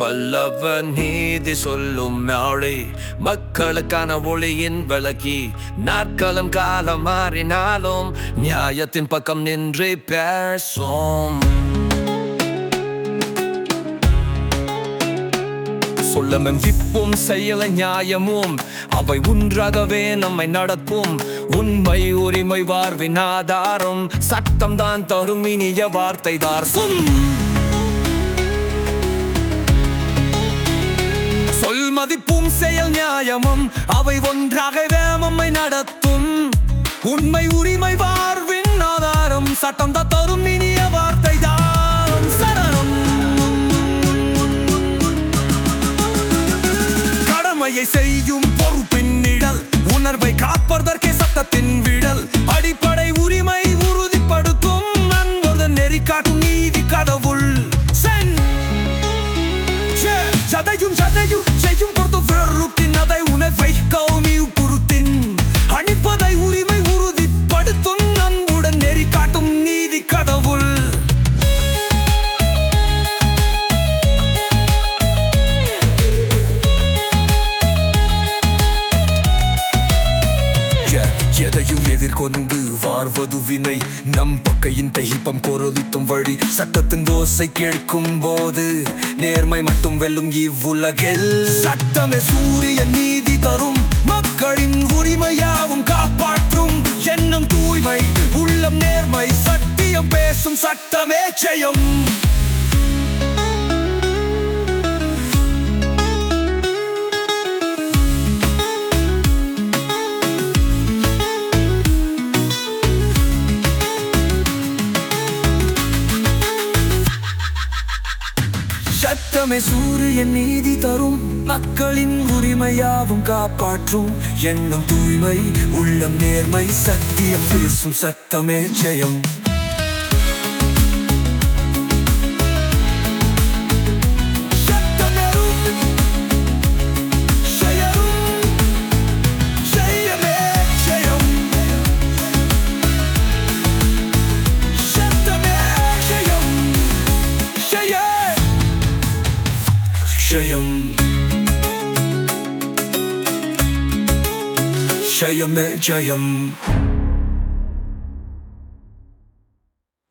பல்லவ நீதி சொல்லும் நாளே மக்களுக்கான ஒளியின் விளக்கி நாட்களும் காலம் மாறினாலும் நியாயத்தின் பக்கம் நின்று பேசும் சொல்லமும் விப்பும் செயல நியாயமும் அவை ஒன்றாகவே நம்மை நடத்தும் உண்மை உரிமை வாழ்வின் ஆதாரம் சட்டம் தான் தரும் இனிய வார்த்தை தார்சும் சொல் மதிப்பும் செயல் நியாயமும் அவை ஒன்றாகவே நம்மை நடத்தும் உண்மை உரிமை வாழ்வின் ஆதாரம் சட்டம் தான் தரும் இனிய வார்த்தை தான் சரணம் கடமையை செய்யும் பொறுப்பின் நிழல் உணர்வை காப்பதற்கே சட்டத்தின் விடல் அடிப்படை உரிமை உறுதிப்படுத்தும் நண்பது நெறி காட்டும் நீதி கடவுள் சென் சே, சதையும் சதையும் செய்யும் பொறுத்து வெறுத்தின் அதை உணர்வை கௌமியு பொறுத்தின் அணிப்பதை உரிமை உறுதிப்படுத்தும் நண்புடன் நெறி காட்டும் நீதி கடவுள் எ- எதையும் எதிர்கொண்டு வாழ்வது வினை நம் பக்கையின் தகிப்பம் கொரலித்தும் வழி சட்டத்தின் தோசை கேட்கும் போது நேர்மை மட்டும் வெல்லும் இவ்வுலகில் சட்டமே சூரிய நீதி தரும் மக்களின் உரிமையாவும் காப்பாற்றும் எண்ணம் தூய்மை உள்ளம் நேர்மை சத்தியம் பேசும் சட்டமே ஜெயம் சட்டமே சூரியன் நீதி தரும் மக்களின் உரிமையாவும் காப்பாற்றும் எண்ணம் தூய்மை உள்ளம் நேர்மை சத்தியம் பேசும் சட்டமே ஜெயம் சட்டமெரும் செயலும் ஜெயமே ஜெயம் சட்டமே ஜெயம் ஜெய ஜெயம் ஜெயமே ஜெயம்